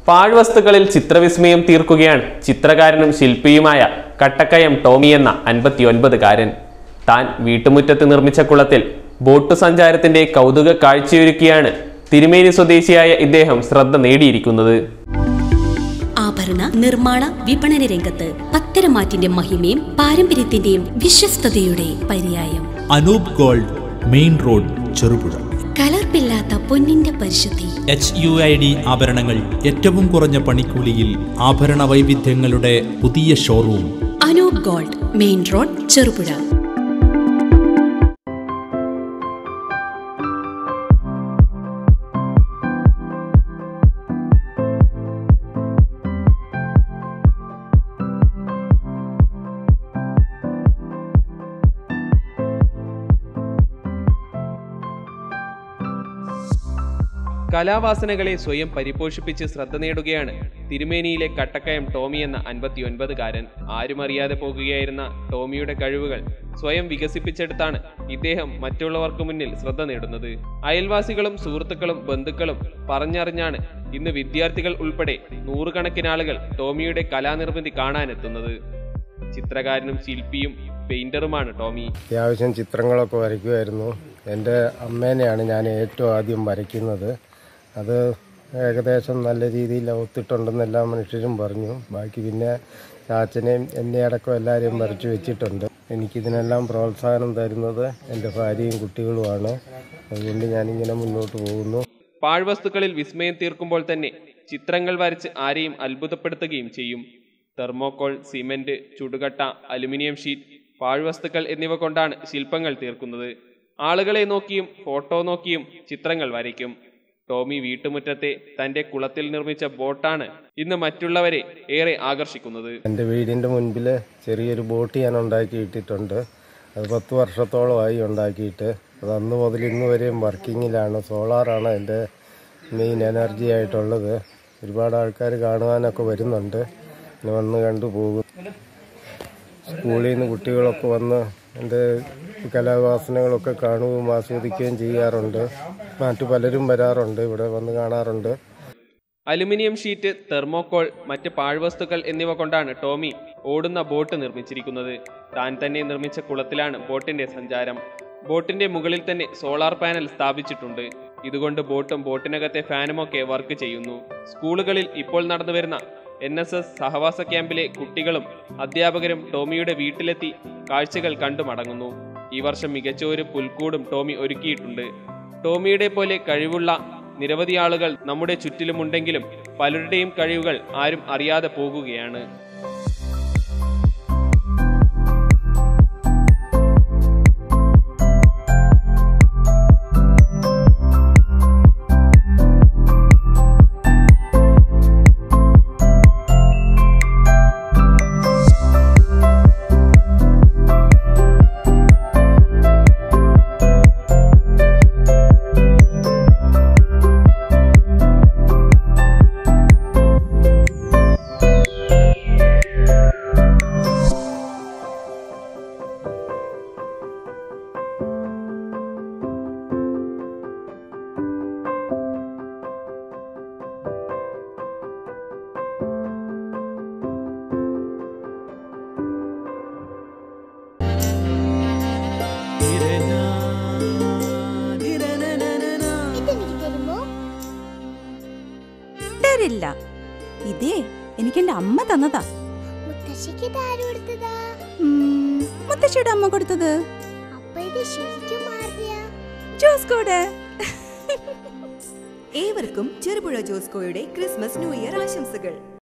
പാഴ്വസ്തുക്കളിൽ ചിത്രവിസ്മയം തീർക്കുകയാണ് ചിത്രകാരനും ശില്പിയുമായ കട്ടക്കയം ടോമി എന്ന അൻപത്തിയൊൻപതുകാരൻ താൻ വീട്ടുമുറ്റത്ത് നിർമ്മിച്ച കുളത്തിൽ ബോട്ട് സഞ്ചാരത്തിന്റെ കൗതുക കാഴ്ചയൊരുക്കിയാണ് തിരുമേനി സ്വദേശിയായ ഇദ്ദേഹം ശ്രദ്ധ നേടിയിരിക്കുന്നത് ആഭരണ നിർമ്മാണ വിപണന രംഗത്ത് പത്തരമാറ്റിന്റെ മഹിമയും പാരമ്പര്യത്തിന്റെയും വിശ്വസ്തതയുടെ പര്യായം Anoop gold main road Cherupuzha കലർപ്പില്ലാത്ത പൊന്നിന്റെ പരിശുദ്ധി എച്ച് യു ഐ ഡി ആഭരണങ്ങൾ ഏറ്റവും കുറഞ്ഞ പണിക്കൂലിയിൽ ആഭരണ വൈവിധ്യങ്ങളുടെ പുതിയ showroom Anoop gold main road Cherupuzha കലാവാസനകളെ സ്വയം പരിപോഷിപ്പിച്ച് ശ്രദ്ധ നേടുകയാണ് തിരുമേനിയിലെ കട്ടക്കയം ടോമി എന്ന അൻപത്തിയൊൻപതുകാരൻ ആരും അറിയാതെ പോകുകയായിരുന്ന ടോമിയുടെ കഴിവുകൾ സ്വയം വികസിപ്പിച്ചെടുത്താണ് ഇദ്ദേഹം മറ്റുള്ളവർക്ക് മുന്നിൽ ശ്രദ്ധ നേടുന്നത് അയൽവാസികളും സുഹൃത്തുക്കളും ബന്ധുക്കളും പറഞ്ഞറിഞ്ഞാണ് ഇന്ന് വിദ്യാർത്ഥികൾ ഉൾപ്പെടെ നൂറുകണക്കിന് ആളുകൾ ടോമിയുടെ കലാനിർമ്മിതി കാണാനെത്തുന്നത് ചിത്രകാരനും ശില്പിയും പെയിന്ററുമാണ് ടോമി അത്യാവശ്യം ചിത്രങ്ങളൊക്കെ വരയ്ക്കുമായിരുന്നു എൻ്റെ അമ്മേനെയാണ് ഞാൻ ഏറ്റവും ആദ്യം വരയ്ക്കുന്നത് അത് ഏകദേശം നല്ല രീതിയിൽ ഒത്തിട്ടുണ്ടെന്ന് എല്ലാ മനുഷ്യരും പറഞ്ഞു ബാക്കി പിന്നെ ചാച്ചനെയും എന്നെ അടക്കം എല്ലാവരെയും വരച്ചു വെച്ചിട്ടുണ്ട് എനിക്കിതിനെല്ലാം പ്രോത്സാഹനം തരുന്നത് എൻ്റെ ഭാര്യയും കുട്ടികളുമാണ് അതുകൊണ്ട് ഞാനിങ്ങനെ മുന്നോട്ട് പോകുന്നു പാഴ്വസ്തുക്കളിൽ വിസ്മയം തീർക്കുമ്പോൾ തന്നെ ചിത്രങ്ങൾ വരച്ച് ആരെയും അത്ഭുതപ്പെടുത്തുകയും ചെയ്യും തെർമോക്കോൾ സിമന്റ് ചുടുകട്ട അലുമിനിയം ഷീറ്റ് പാഴ്വസ്തുക്കൾ എന്നിവ കൊണ്ടാണ് ശില്പങ്ങൾ തീർക്കുന്നത് ആളുകളെ നോക്കിയും ഫോട്ടോ നോക്കിയും ചിത്രങ്ങൾ വരയ്ക്കും ടോമി വീട്ടുമുറ്റത്തെ തന്റെ കുളത്തിൽ നിർമ്മിച്ച ബോട്ടാണ് ഇന്ന് മറ്റുള്ളവരെ ഏറെ ആകർഷിക്കുന്നത് എൻ്റെ വീടിൻ്റെ മുൻപിൽ ചെറിയൊരു ബോട്ട് ഞാൻ ഉണ്ടാക്കി ഇട്ടിട്ടുണ്ട് അത് പത്ത് വർഷത്തോളമായി ഉണ്ടാക്കിയിട്ട് അത് അന്ന് മുതൽ ഇന്ന് വരെയും വർക്കിങ്ങിലാണ് സോളാറാണ് എൻ്റെ മെയിൻ എനർജി ആയിട്ടുള്ളത് ഒരുപാട് ആൾക്കാർ കാണുവാനൊക്കെ വരുന്നുണ്ട് പിന്നെ വന്ന് കണ്ടു പോകും സ്കൂളിൽ നിന്ന് കുട്ടികളൊക്കെ വന്ന് എൻ്റെ കലാവാസനകളൊക്കെ കാണുകയും ആസ്വദിക്കുകയും ചെയ്യാറുണ്ട് മറ്റു പലരും വരാറുണ്ട് ഇവിടെ വന്ന് കാണാറുണ്ട് അലുമിനിയം ഷീറ്റ് തെർമോക്കോൾ മറ്റ് പാഴ്വസ്തുക്കൾ എന്നിവ കൊണ്ടാണ് ടോമി ഓടുന്ന ബോട്ട് നിർമ്മിച്ചിരിക്കുന്നത് താൻ തന്നെ നിർമ്മിച്ച കുളത്തിലാണ് ബോട്ടിന്റെ സഞ്ചാരം ബോട്ടിന്റെ മുകളിൽ തന്നെ സോളാർ പാനൽ സ്ഥാപിച്ചിട്ടുണ്ട് ഇതുകൊണ്ട് ബോട്ടും ബോട്ടിനകത്തെ ഫാനുമൊക്കെ വർക്ക് ചെയ്യുന്നു സ്കൂളുകളിൽ ഇപ്പോൾ നടന്നുവരുന്ന എൻ എസ് എസ് സഹവാസ ക്യാമ്പിലെ കുട്ടികളും അധ്യാപകരും ടോമിയുടെ വീട്ടിലെത്തി കാഴ്ചകൾ കണ്ടു മടങ്ങുന്നു ഈ വർഷം മികച്ച ഒരു പുൽക്കൂടും ടോമി ഒരുക്കിയിട്ടുണ്ട് ടോമിയുടെ പോലെ കഴിവുള്ള നിരവധി ആളുകൾ നമ്മുടെ ചുറ്റിലുമുണ്ടെങ്കിലും പലരുടെയും കഴിവുകൾ ആരും അറിയാതെ പോകുകയാണ് ഇതെനിക്ക് തരുമോ തരില്ല ഇതേ എനിക്ക് എന്റെ അമ്മ തന്നതാ മുത്തശ്ശിക്ക് ഇതാര് കൊടുത്തതാ ഉം, മുത്തശ്ശിയുടെ അമ്മ കൊടുത്തത് അപ്പൊ ഇത് ശരിക്കും മാറിയ ജോസ്കോട് ഏവർക്കും ചെറുപുഴ ജോസ്കോയുടെ ക്രിസ്മസ് ന്യൂ ഇയർ ആശംസകൾ